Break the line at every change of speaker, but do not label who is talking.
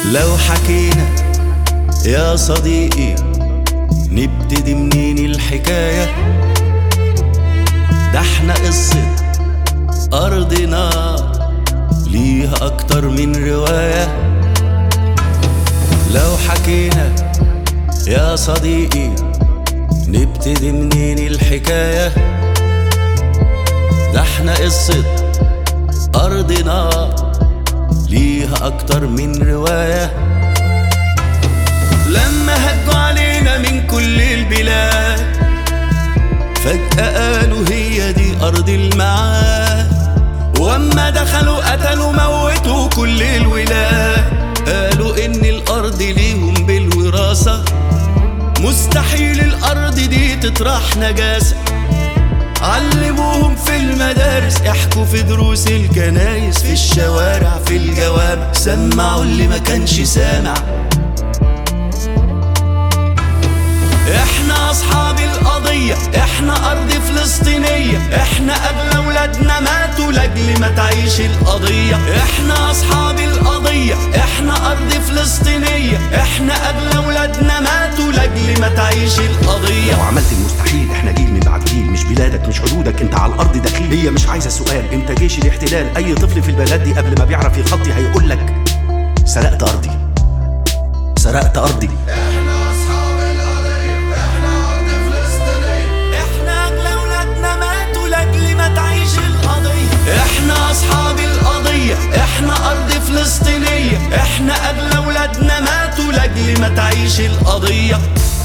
لو حكينا يا صديقي نبتدي منين الحكاية ده احنا قصة أرضنا ليها أكتر من رواية لو حكينا يا صديقي نبتدي منين الحكاية ده احنا قصة أرضنا ليها أكتر من رواية لما هجوا علينا من كل البلاد فجأة قالوا هي دي أرض المعاد واما دخلوا قتلوا موتوا كل الولاد قالوا إن الأرض ليهم بالوراثة مستحيل الأرض دي تطرح نجاسة علموهم في المدارس احكوا في دروس الكنايس في الشوارع في الجوامع سمعوا اللي ما كانش سامع احنا اصحاب القضية احنا ارض فلسطينية احنا اغلى ولادنا ماتوا لاجل ما تعيش القضية احنا اصحاب القضية احنا ارض فلسطينية احنا اغلى ولادنا ماتوا لاجل ما تعيش القضية
لو عملت المستحيل احنا جيل من بعد جيل مش بلادك مش حدودك انت على الارض دخيل هي مش عايزه سؤال انت جيش الاحتلال اي طفل في البلد دي قبل ما بيعرف يخطي هيقول لك سرقت ارضي سرقت ارضي
احنا اغلى ولادنا ماتوا لاجل ما تعيش القضية احنا اصحاب القضية احنا ارض فلسطينية احنا اغلى ولادنا ماتوا لاجل ما تعيش القضية